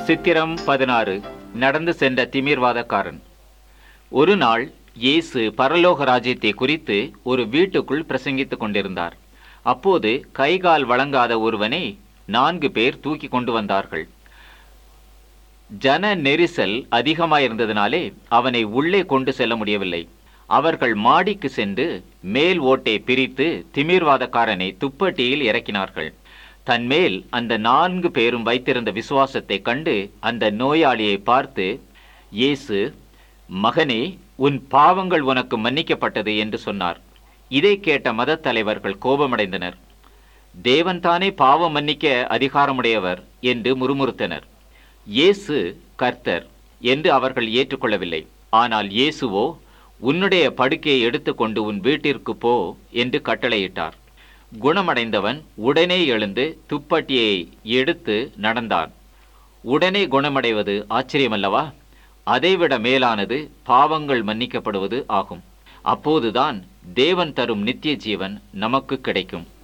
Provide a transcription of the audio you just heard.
சித்திரம் பதினாறு நடந்து சென்ற திமிர்வாதக்காரன் ஒரு நாள் இயேசு பரலோக ராஜ்யத்தை குறித்து ஒரு வீட்டுக்குள் பிரசங்கித்துக் கொண்டிருந்தார் அப்போது கைகால் வழங்காத ஒருவனை நான்கு பேர் தூக்கி கொண்டு வந்தார்கள் ஜன நெரிசல் அதிகமாயிருந்ததினாலே அவனை உள்ளே கொண்டு செல்ல முடியவில்லை அவர்கள் மாடிக்கு சென்று மேல் ஓட்டை பிரித்து திமிர்வாதக்காரனை துப்பட்டியில் இறக்கினார்கள் தன்மேல் அந்த நான்கு பேரும் வைத்திருந்த விசுவாசத்தை கண்டு அந்த நோயாளியை பார்த்து இயேசு மகனே உன் பாவங்கள் உனக்கு மன்னிக்கப்பட்டது என்று சொன்னார் இதை கேட்ட மதத் தலைவர்கள் கோபமடைந்தனர் தேவன் தானே பாவம் மன்னிக்க அதிகாரமுடையவர் என்று முறுமுறுத்தனர் இயேசு கர்த்தர் என்று அவர்கள் ஏற்றுக்கொள்ளவில்லை ஆனால் இயேசுவோ உன்னுடைய படுக்கையை எடுத்துக்கொண்டு உன் வீட்டிற்கு போ என்று கட்டளையிட்டார் குணமடைந்தவன் உடனே எழுந்து துப்பட்டியை எடுத்து நடந்தான் உடனே குணமடைவது ஆச்சரியமல்லவா அதைவிட மேலானது பாவங்கள் மன்னிக்கப்படுவது ஆகும் அப்போதுதான் தேவன் தரும் நித்திய ஜீவன் நமக்கு கிடைக்கும்